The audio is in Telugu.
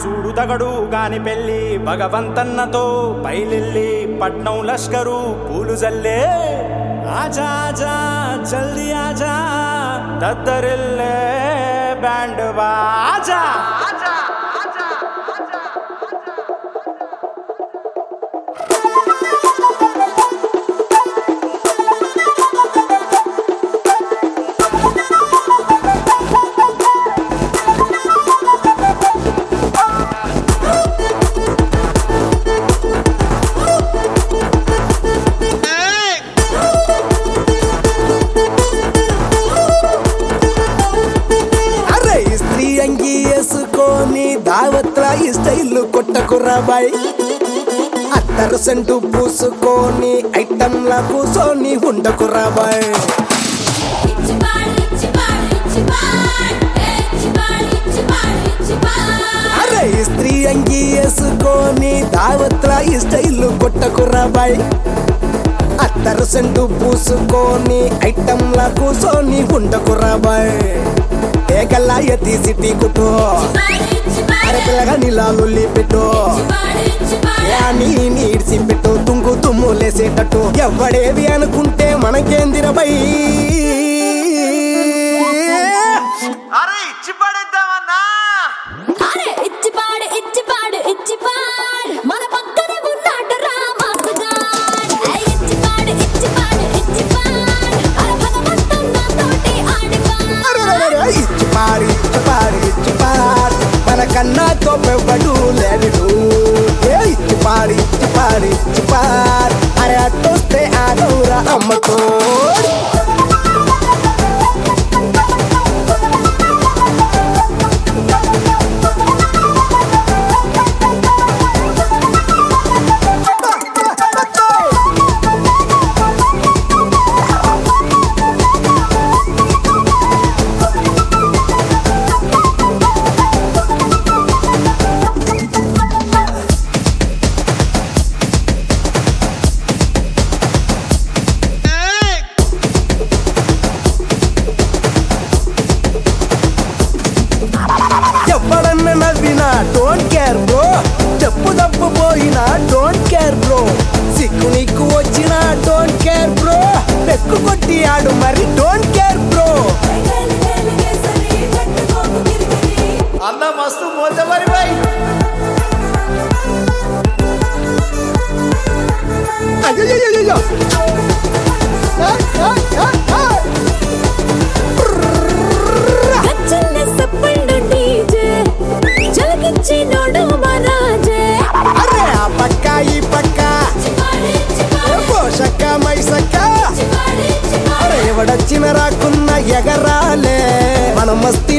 చూడు తగడు గాని పెళ్ళి భగవంతన్నతో పైలిల్లి పట్నం లష్కరు పూలు జల్లే ఆజా ఆజా జల్దీ ఆజా దద్దరిల్లే బ్యాండ్ బాజా అరే స్త్రీ అంగి వేసుకొని దావత్ల ఈ స్టైల్ కొట్టకురా బాయ్ అత్తరు సెంటు పూసుకొని ఐటంలా కూసోని ఉండకురా బాయ్ అరే స్త్రీ అంగి వేసుకొని దావత్ల ఈ స్టైల్ కొట్టకురా బాయ్ అత్తరు సెంటు పూసుకొని ఐటంలా కూసోని ఉండకురా బాయ్ ఏకల్లా ఎత్తి సిటీ కుట్టు అరే పిల్లగా నీలాలు పెట్టు నీ నీడ్సి పెట్టు తుంగు తుమ్ము లేసేటట్టు ఎవడేవి అనుకుంటే మనకేందిరబై అరే ఇచ్చి పడేద్దామన్నా మన పక్కన ఉన్నాడు రామాసుగాడ్ ఇచ్చి పాడు ఇచ్చి పాడు ఇచ్చి పాడు అర భగవంతుడు నాతోటి ఆడుగా అరెరెరెరె, ఇచ్చి పాడి ఇచ్చి పాడి ఇచ్చి పాడి మన కన్నా తోపెవ్వడు లేడు ఏ ఇచ్చి పాడి ఇచ్చి పాడి ఇచ్చి పాడి అరే అట్టొస్తే ఆడవురా అమ్మతో ఎవడన్న నవ్వినా డోంట్ కేర్ బ్రో చెప్పు తప్పు పోయినా డోంట్ కేర్ బ్రో సిక్కు నీకు వచ్చినా డోంట్ కేర్ బ్రో పెక్కు కొట్టి ఆడు మరి డోంట్ కేర్ బ్రో అన్న మస్తు మోత మరి బాయ్ అయ్యయ్యయ్యయ్యో. ఆ, ఆ, ఆ, ఆ. గచ్చన్న సప్పండు డీజే జలకిచ్చి నోడు మరాజే అరే ఆ పక్క ఈ పక్క పోషక్క మైసక్క అరే ఎవడొచ్చిన రాకున్న ఎగరాలే మన మస్తి